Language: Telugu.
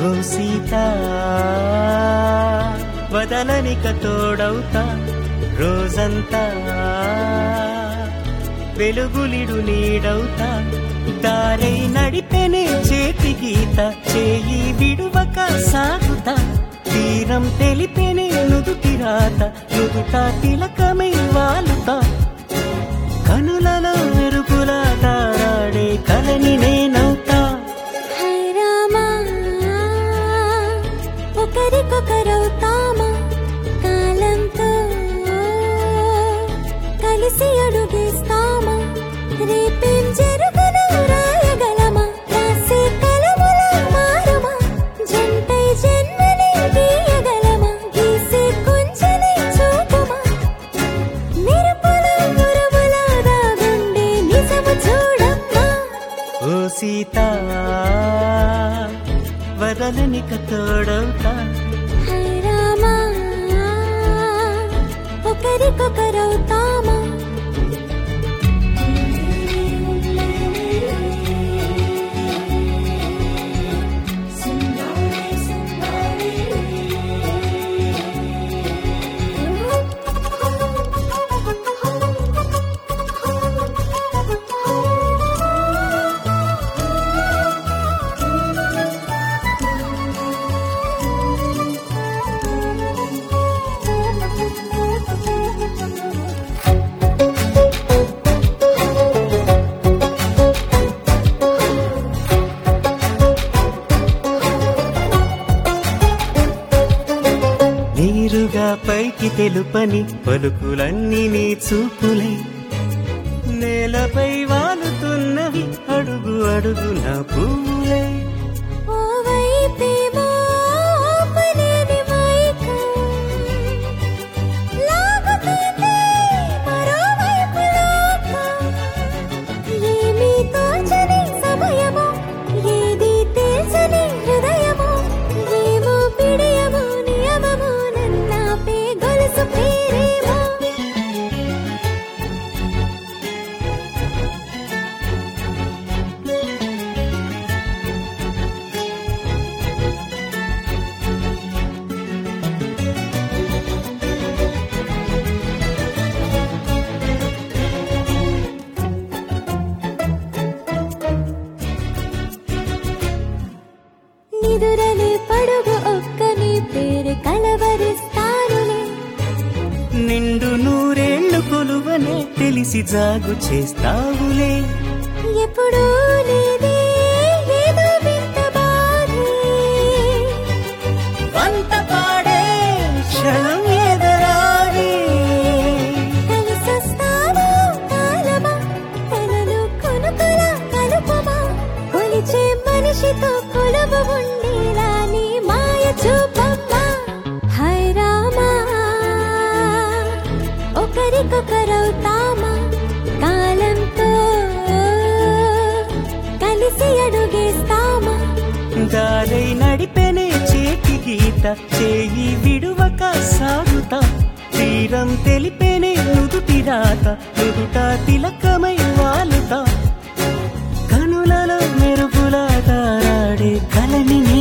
ఓ సీత వదలనిక తోడవుతా రోజంతా వెలుగులిడు నీడవుతా దారై నడిపెనే చేతి గీత చేయి విడువక సాగుతా తీరం తెలిపెనే నుదుటి రాత నుదుట తిలకమై వాలుతా కనులలో మెరుపులా తారాడే కలని నేనవుతా హై రామా ఒకరికొకరవుతామా కాలంతో కలిసి అడుగేస్తామా రేపేం జరుగును రాయగలమా రాసే కలముల మారుమా జంటై జన్మని గీయగలమా గీసే కొంచెని చూపుమా మెరుపుల మురుముల దాగుండే నిజము చూడమ్మా ఓ సీత వదలనిక తోడవుతా హై రామా ఒకరికొకరవుతామా నీరుగా పైకి తెలుపని పలుకులన్నీ నీ చూపులే నేలపై వాలుతున్నవి అడుగు అడుగు నా పూలే ఓ వైపేమో ఆపలేని మైకం. లాగుతుంది మరోవైపు లోకం. ఏమీ తోచని సమయమో, ఏదీ తేల్చని హృదయమో, ఏమో పిడియమో నియమమో నన్నాపే గొలుసు పేరేమో నిదురలే పడుగు ఒక్క నీ పేరు కలవరిస్తానులే నిండు నూరేళ్లు కొలువనే తెలిసి జాగు చేస్తావులే ఎప్పుడూ లేదే ఏదో వింత బాధే వంత పాడే క్షణం ఎదరాలి కలిసొస్తావా కాలమా కలలు కొనుకల కలుపమా కొలిచే మనిషితో కొలువు ఉండేలా నీ మాయ చూపమ్మా హై రామా ఒకరికొకరవుతామా కాలంతో కలిసి అడుగేస్తామా దారై నడిపెనే చేతి గీత చేయి విడువక సాగుతా తీరం తెలిపెనే నుదుటి రాత నుదుట తిలకమై వాలుతా కనులలో మెరుగులా తారాడే కలని